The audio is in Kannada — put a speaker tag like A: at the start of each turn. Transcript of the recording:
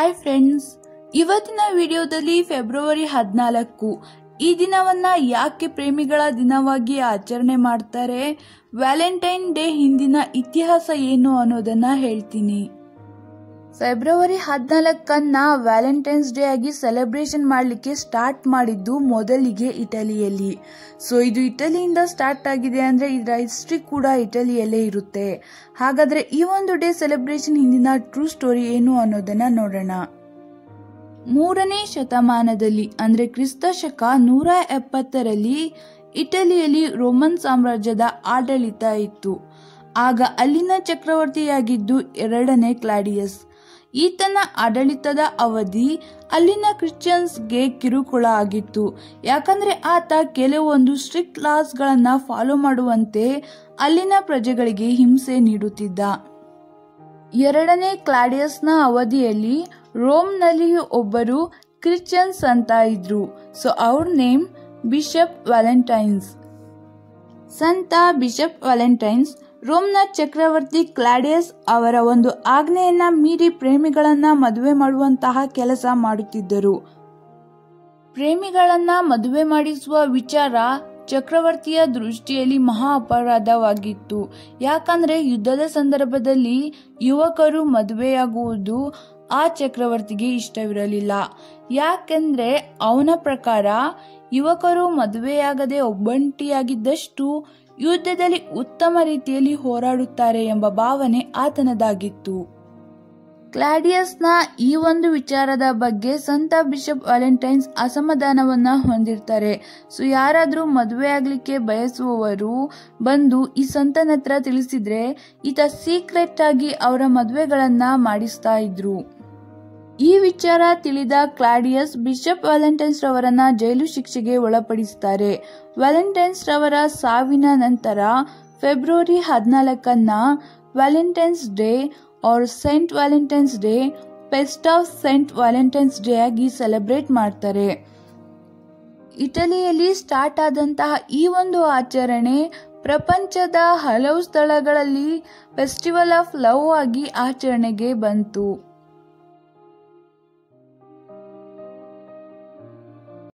A: ಹಾಯ್ ಫ್ರೆಂಡ್ಸ್ ಇವತ್ತಿನ ವಿಡಿಯೋದಲ್ಲಿ ಫೆಬ್ರವರಿ ಹದಿನಾಲ್ಕು ಈ ದಿನವನ್ನ ಯಾಕೆ ಪ್ರೇಮಿಗಳ ದಿನವಾಗಿ ಆಚರಣೆ ಮಾಡ್ತಾರೆ ವ್ಯಾಲೆಂಟೈನ್ ಡೇ ಹಿಂದಿನ ಇತಿಹಾಸ ಏನು ಅನ್ನೋದನ್ನ ಹೇಳ್ತೀನಿ ಫೆಬ್ರವರಿ ಹದಿನಾಲ್ಕನ್ನ ವ್ಯಾಲೆಂಟೈನ್ಸ್ ಡೇ ಆಗಿ ಸೆಲೆಬ್ರೇಷನ್ ಮಾಡಲಿಕ್ಕೆ ಸ್ಟಾರ್ಟ್ ಮಾಡಿದ್ದು ಮೊದಲಿಗೆ ಇಟಲಿಯಲ್ಲಿ ಸೊ ಇದು ಇಟಲಿಯಿಂದ ಸ್ಟಾರ್ಟ್ ಆಗಿದೆ ಅಂದ್ರೆ ಇದರ ಹಿಸ್ಟ್ರಿ ಕೂಡ ಇಟಲಿಯಲ್ಲೇ ಇರುತ್ತೆ ಹಾಗಾದ್ರೆ ಈ ಒಂದು ಡೇ ಸೆಲೆಬ್ರೇಷನ್ ಹಿಂದಿನ ಟ್ರೂ ಸ್ಟೋರಿ ಏನು ಅನ್ನೋದನ್ನ ನೋಡೋಣ ಮೂರನೇ ಶತಮಾನದಲ್ಲಿ ಅಂದ್ರೆ ಕ್ರಿಸ್ತ ಶಕ ನೂರ ಎಪ್ಪತ್ತರಲ್ಲಿ ಇಟಲಿಯಲ್ಲಿ ರೋಮನ್ ಸಾಮ್ರಾಜ್ಯದ ಆಡಳಿತ ಇತ್ತು ಆಗ ಅಲ್ಲಿನ ಚಕ್ರವರ್ತಿಯಾಗಿದ್ದು ಎರಡನೇ ಕ್ಲಾಡಿಯಸ್ ಈತನ ಆಡಳಿತದ ಅವಧಿ ಅಲ್ಲಿನ ಕ್ರಿಶ್ಚಿಯನ್ಸ್ಗೆ ಕಿರುಕುಳ ಆಗಿತ್ತು ಯಾಕಂದ್ರೆ ಆತ ಕೆಲವೊಂದು ಸ್ಟ್ರಿಕ್ಟ್ ಲಾಸ್ಗಳನ್ನ ಫಾಲೋ ಮಾಡುವಂತೆ ಅಲ್ಲಿನ ಪ್ರಜೆಗಳಿಗೆ ಹಿಂಸೆ ನೀಡುತ್ತಿದ್ದ ಎರಡನೇ ಕ್ಲಾಡಿಯಸ್ನ ಅವಧಿಯಲ್ಲಿ ರೋಮ್ನಲ್ಲಿಯೂ ಒಬ್ಬರು ಕ್ರಿಶ್ಚಿಯನ್ಸ್ ಅಂತ ಇದ್ರು ಸೊ ಅವ್ರ ನೇಮ್ ಬಿಷಪ್ ವ್ಯಾಲೆಂಟೈನ್ಸ್ ಸಂತ ಬಿಷಪ್ ವ್ಯಾಲೆಂಟೈನ್ಸ್ ರೋಮ್ನ ಚಕ್ರವರ್ತಿ ಕ್ಲಾಡಿಯಸ್ ಅವರ ಒಂದು ಆಜ್ಞೆಯನ್ನ ಮೀರಿ ಪ್ರೇಮಿಗಳನ್ನ ಮದುವೆ ಮಾಡುವಂತಹ ಕೆಲಸ ಮಾಡುತ್ತಿದ್ದರು ಪ್ರೇಮಿಗಳನ್ನ ಮದುವೆ ಮಾಡಿಸುವ ವಿಚಾರ ಚಕ್ರವರ್ತಿಯ ದೃಷ್ಟಿಯಲ್ಲಿ ಮಹಾ ಅಪರಾಧವಾಗಿತ್ತು ಯಾಕಂದ್ರೆ ಯುದ್ಧದ ಸಂದರ್ಭದಲ್ಲಿ ಯುವಕರು ಮದುವೆಯಾಗುವುದು ಆ ಚಕ್ರವರ್ತಿಗೆ ಇಷ್ಟವಿರಲಿಲ್ಲ ಯಾಕೆಂದ್ರೆ ಅವನ ಪ್ರಕಾರ ಯುವಕರು ಮದುವೆಯಾಗದೆ ಒಬ್ಬಂಟಿಯಾಗಿದ್ದಷ್ಟು ಯುದ್ಧದಲ್ಲಿ ಉತ್ತಮ ರೀತಿಯಲ್ಲಿ ಹೋರಾಡುತ್ತಾರೆ ಎಂಬ ಭಾವನೆ ಆತನದಾಗಿತ್ತು ಕ್ಲಾಡಿಯಸ್ನ ಈ ಒಂದು ವಿಚಾರದ ಬಗ್ಗೆ ಸಂತ ಬಿಷಪ್ ವ್ಯಾಲೆಂಟೈನ್ಸ್ ಅಸಮಾಧಾನವನ್ನ ಹೊಂದಿರ್ತಾರೆ ಸೊ ಯಾರಾದ್ರೂ ಮದುವೆ ಆಗ್ಲಿಕ್ಕೆ ಬಯಸುವವರು ಬಂದು ಈ ಸಂತನ ಹತ್ರ ತಿಳಿಸಿದ್ರೆ ಈತ ಸೀಕ್ರೆಟ್ ಆಗಿ ಅವರ ಮದುವೆಗಳನ್ನ ಮಾಡಿಸ್ತಾ ಇದ್ರು ಈ ವಿಚಾರ ತಿಳಿದ ಕ್ಲಾಡಿಯಸ್ ಬಿಷಪ್ ವ್ಯಾಲೆಂಟೈನ್ಸ್ ರವರನ್ನ ಜೈಲು ಶಿಕ್ಷೆಗೆ ಒಳಪಡಿಸುತ್ತಾರೆ ವ್ಯಾಲೆಂಟೈನ್ಸ್ ರವರ ಸಾವಿನ ನಂತರ ಫೆಬ್ರವರಿ ಹದಿನಾಲ್ಕನ್ನ Valentine's day or saint Valentine's day feast of saint Valentine's day ಆಗಿ ಸೆಲೆಬ್ರೇಟ್ ಮಾಡ್ತಾರೆ ಇಟಲಿಯಲ್ಲಿ ಸ್ಟಾರ್ಟ್ ಆದಂತಹ ಈ ಒಂದು ಆಚರಣೆ ಪ್ರಪಂಚದ ಹಲವು ಸ್ಥಳಗಳಲ್ಲಿ ಫೆಸ್ಟಿವಲ್ ಆಫ್ ಲವ್ ಆಗಿ ಆಚರಣೆಗೆ ಬಂತು